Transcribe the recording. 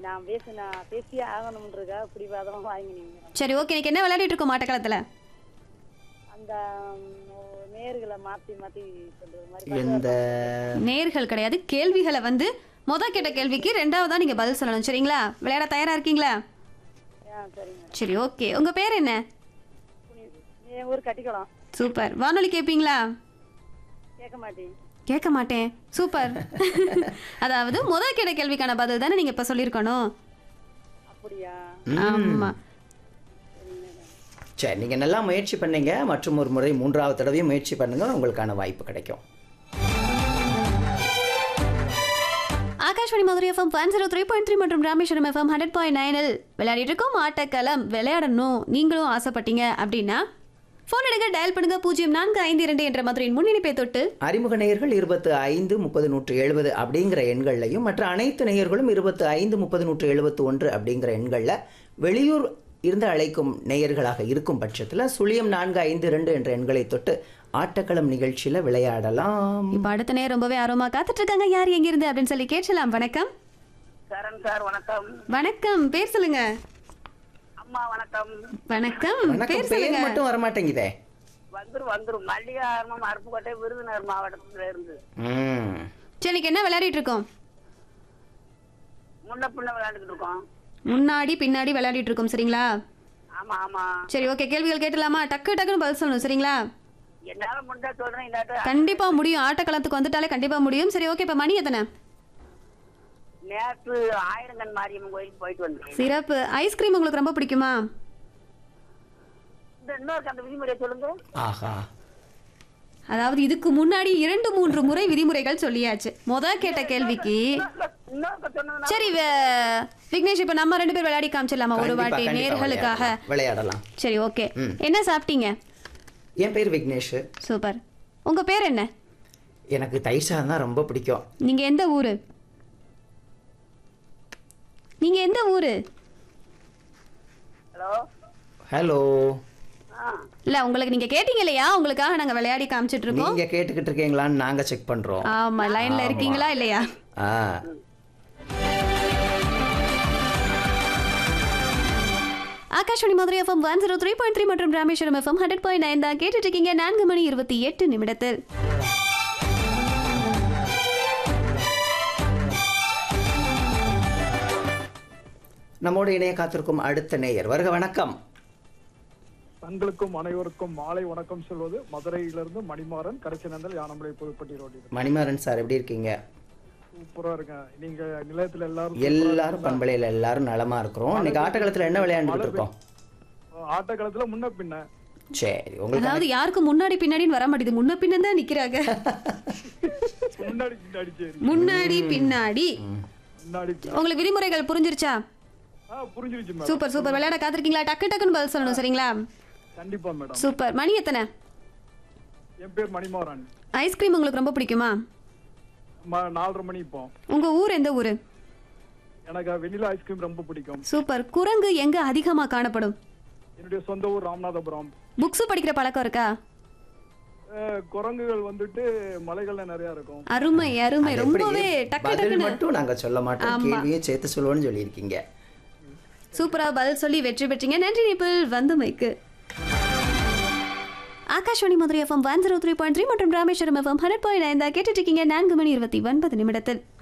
நான் பேச நான் பேசியே ஆகணும்ன்றக்கா பிடிவாதமா வாங்கினீங்க சரி ஓகே இன்னைக்கு என்ன விளையாடிட்டு இருக்கோம் ஆட்டக்காலத்தில் அந்த ம், நேர்களை மாத்தி மாத்தி சொல்றது மாதிரி எந்த நேர்கள் கிடையாது கேள்விகளை வந்து முத கேட்ட கேள்விக்கு ரெண்டாவதா நீங்க பதில் சொல்லணும் சரிங்களா விளையாட தயாரா இருக்கீங்களா ஆ சரிங்க சரி ஓகே உங்க பேர் என்ன புனி- என் ஊர் கட்டிக்கலாம் சூப்பர் வானொலி கேட்பீங்களா கேட்க மாட்டேன் கேட்க மாட்டேன் சூப்பர் அதாவது முத கேட்ட கேள்விக்கான பதில் தானே நீங்க இப்ப சொல்லியிருக்கணும் அப்படியா ஆமா சரி நீங்கள் நல்லா முயற்சி பண்ணீங்க மற்றும் ஒரு முறை மூன்றாவது தடவையும் முயற்சி பண்ணுங்க உங்களுக்கான வாய்ப்பு கிடைக்கும் Akashvani Madurai FM one zero three point three மற்றும் ராமேஸ்வரம் எஃப்எம் ஹண்ட்ரட் பாயிண்ட் நைனில் விளையாடிட்டு இருக்கோம் ஆட்டக்களம் விளையாடணும் நீங்களும் ஆசைப்பட்டீங்க அப்படின்னா ஃபோன் எடுங்க டயல் பண்ணுங்க பூஜ்ஜியம் நான்கு ஐந்து இரண்டு என்ற மதுரையின் முன்னிணைப்பை தொட்டு அறிமுக நேயர்கள் இருபத்து ஐந்து முப்பது நூற்று எழுபது அப்படிங்கிற எண்கள்லையும் மற்ற அனைத்து நேயர்களும் இருபத்து ஐந்து முப்பது நூற்று எழுபத்து ஒன்று அப்படிங்கிற எண்களில் வெளியூர் இருந்து அழைக்கும் நேயர்களாக இருக்கும் பட்சத்தில் சுழியம் நான்கு ஐந்து ரெண்டு என்ற எண்களை தொட்டு ஆட்டக்களம் நிகழ்ச்சியில் விளையாடலாம் இப்ப அடுத்த நேரம் ரொம்பவே ஆர்வமா காத்துட்டு இருக்காங்க யார் எங்க இருந்து அப்படின்னு சொல்லி கேட்கலாம் வணக்கம் சரண் சார் வணக்கம் வணக்கம் பேர் சொல்லுங்க அம்மா வணக்கம் வணக்கம் வணக்கம் பேர் சொல்லுங்க பேர் மட்டும் வரமாட்டேங்குதே வந்துரும் வந்துரும் மல்லிகாரணம் அருப்புக்கோட்டை விருதுநகர் மாவட்டத்துல இருந்து ம் சரி இன்னைக்கு என்ன விளையாடிட்டு இருக்கோம் முன்ன பின்ன விளையாண்டுக்கிட்டு இருக்கோம் முன்னாடி பின்னாடி விளையாடிட்டு இருக்கோம் சரிங்களா ஆமா ஆமா சரி ஓகே கேள்விகள் கேட்டலாமா டக்கு டக்குன்னு பதில் சொல்லணும் சரிங்களா என்னால முடிஞ்சா சொல்றேன் இல்லாட்ட கண்டிப்பா முடியும் ஆட்டக்களத்துக்கு வந்துட்டாலே கண்டிப்பா முடியும் சரி ஓகே இப்ப மணி எத்தனை நேற்று ஆயிரங்கன் மாரியம்மன் கோயிலுக்கு போயிட்டு வந்தேன் சிறப்பு ஐஸ்கிரீம் உங்களுக்கு ரொம்ப பிடிக்குமா இந்த இன்னொரு அந்த விதிமுறை சொல்லுங்க ஆஹா அதாவது இதுக்கு முன்னாடி இரண்டு மூன்று முறை விதிமுறைகள் சொல்லியாச்சு முத கேட்ட கேள்விக்கு இன்னொரு சொன்னதுன்னா சரி வே- விக்னேஷ் இப்ப நம்ம ரெண்டு பேர் விளையாடி காமிச்சிடலாமா ஒரு கண்டிப்பா, வாட்டி கண்டிப்பா நேர்களுக்காக விளையாடலாம். விளையாடலாம் சரி ஓகே என்ன சாப்பிட்டீங்க என் பேர் விக்னேஷ் சூப்பர் உங்க பேர் என்ன எனக்கு தயிர் சாதம் தான் ரொம்ப பிடிக்கும் நீங்க எந்த ஊரு நீங்க எந்த ஊரு ஹலோ ஹலோ ஆ இல்ல உங்களுக்கு நீங்க கேட்டீங்க இல்லையா உங்களுக்காக நாங்க விளையாடி காமிச்சிட்டு இருக்கோம் நீங்க கேட்டுக்கிட்டு இருக்கீங்களான்னு நாங்க செக் பண்றோம் ஆமா லைன்ல இருக்கீங்களா இல்லையா ஆ Akashvani Madurai FM one zero three point three மற்றும் Rameswaram FM hundred point nine தான் கேட்டுட்டு இருக்கீங்க நான்கு மணி இருபத்தி எட்டு நிமிடத்தில் நம்மோடு இணைய காத்திருக்கும் அடுத்த நேயர் வருக வணக்கம் தங்களுக்கும் அனைவருக்கும் மாலை வணக்கம் சொல்வது மதுரையிலிருந்து மணிமாறன் கரைச்சநந்தல் யானமலை புதுப்பட்டி ரோட்டில் மணிமாறன் சார் எப்படி இருக்கீங்க சூப்பரா இருக்கேன் நீங்க நிலையத்துல எல்லாரும் எல்லாரும் பண்பலையில எல்லாரும் நலமா இருக்கிறோம் இன்னைக்கு ஆட்டக்காலத்துல என்ன விளையாண்டுட்டு இருக்கோம் ஆட்டக்காலத்துல முன்ன பின்ன சரி உங்களுக்கு அதாவது யாருக்கு முன்னாடி பின்னாடின்னு வர மாட்டேது முன்ன பின்ன தான் நிக்கிறாங்க முன்னாடி பின்னாடி சரி முன்னாடி பின்னாடி முன்னாடி பின்ன. உங்களுக்கு விதிமுறைகள் புரிஞ்சிருச்சா ஆ புரிஞ்சிருச்சு மேடம் சூப்பர் சூப்பர் விளையாட காத்திருக்கீங்களா டக்கு டக்குன்னு பதில் சொல்லணும் சரிங்களா கண்டிப்பா மேடம் சூப்பர் மணி எத்தனை என் பேர் மணிமாறன் ஐஸ்கிரீம் உங்களுக்கு ரொம்ப பிடிக்குமா ம- நாலரை மணி இப்போ உங்க ஊர் எந்த ஊரு எனக்கு வெண்ணிலா ஐஸ்கிரீம் ரொம்ப பிடிக்கும் சூப்பர் குரங்கு எங்க அதிகமா காணப்படும் என்னுடைய சொந்த ஊர் ராமநாதபுரம் புக்ஸ் படிக்கிற பழக்கம் இருக்கா அஹ், குரங்குகள் வந்துட்டு மலைகள்ல நிறைய இருக்கும் அருமை அருமை அது எப்படி? ரொம்பவே டக்கு பதில் டக்குன்னு மட்டும் நாங்க சொல்ல மாட்டோம் ஆமா. கேள்வியும் சேர்த்து சொல்லுவோம்னு சொல்லியிருக்கீங்க சூப்பரா பதில் சொல்லி வெற்றி பெற்றீங்க நன்றி நிபிள் வந்தமைக்கு Akashvani Madurai FM one zero three point three மற்றும் ராமேஸ்வரம் எஃப்எம் ஹண்ட்ரட் பாயிண்ட் ஐந்தா கேட்டுட்டு இருக்கீங்க நான்கு மணி இருபத்தி ஒன்பது நிமிடத்தில்